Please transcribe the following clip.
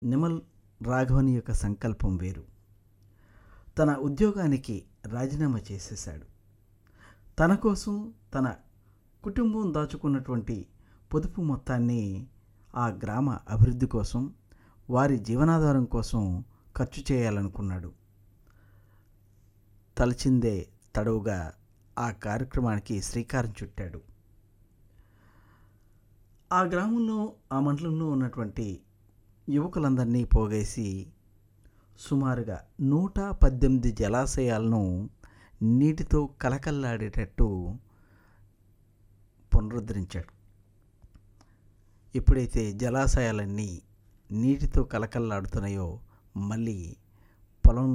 నిమల్ రాఘవన్ యొక్క సంకల్పం వేరు తన ఉద్యోగానికి రాజీనామా చేసేశాడు తన కోసం తన కుటుంబం దాచుకున్నటువంటి పొదుపు మొత్తాన్ని ఆ గ్రామ అభివృద్ధి కోసం వారి జీవనాధారం కోసం ఖర్చు చేయాలనుకున్నాడు తలచిందే తడవుగా ఆ కార్యక్రమానికి శ్రీకారం చుట్టాడు ఆ గ్రామంలో ఆ మండలంలో ఉన్నటువంటి యువకులందరినీ పోగేసి సుమారుగా నూట పద్దెనిమిది జలాశయాలను నీటితో కలకల్లాడేటట్టు పునరుద్ధరించాడు ఎప్పుడైతే జలాశయాలన్నీ నీటితో కలకల్లాడుతున్నాయో మళ్ళీ పొలం